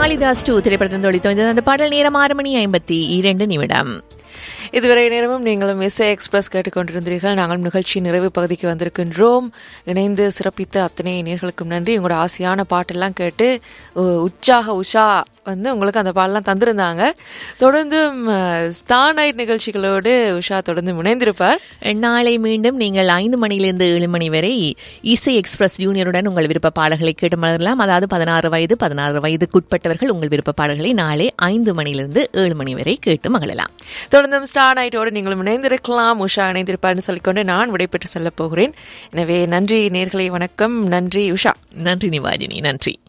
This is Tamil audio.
காளிதாஸ் டூ திரைப்படத்தின் தொழில் அந்த பாடல் நேரம் ஆறு மணி ஐம்பத்தி இரண்டு நிமிடம் இதுவரை நேரமும் நீங்களும் இசை எக்ஸ்பிரஸ் கேட்டுக்கொண்டிருந்தீர்கள் நாங்கள் நிகழ்ச்சி நிறைவு பகுதிக்கு வந்திருக்கின்றோம் இணைந்து சிறப்பித்த அத்தனை நேர்களுக்கும் நன்றி உங்களோட ஆசையான பாட்டெல்லாம் கேட்டு உ- உற்சாக உஷா வந்து உங்களுக்கு அந்த பாடலாம் தந்திருந்தாங்க தொடர்ந்து ஸ்டார் நைட் நிகழ்ச்சிகளோடு உஷா தொடர்ந்து இணைந்திருப்பார் நாளை மீண்டும் நீங்கள் ஐந்து மணியிலிருந்து ஏழு மணி வரை இசை எக்ஸ்பிரஸ் ஜூனியருடன் உங்கள் விருப்ப பாடல்களை கேட்டு மலரலாம் அதாவது பதினாறு வயது பதினாறு வயதுக்குட்பட்டவர்கள் உங்கள் விருப்ப பாடல்களை நாளை ஐந்து மணியிலிருந்து ஏழு மணி வரை கேட்டு மகிழலாம் தொடர்ந்தும் ஸ்டார் நைட்டோடு நீங்களும் இணைந்திருக்கலாம் உஷா இணைந்திருப்பார்னு சொல்லிக்கொண்டு நான் விடைபெற்று செல்லப் போகிறேன் எனவே நன்றி நேர்களை வணக்கம் நன்றி உஷா நன்றி நிவாஜினி நன்றி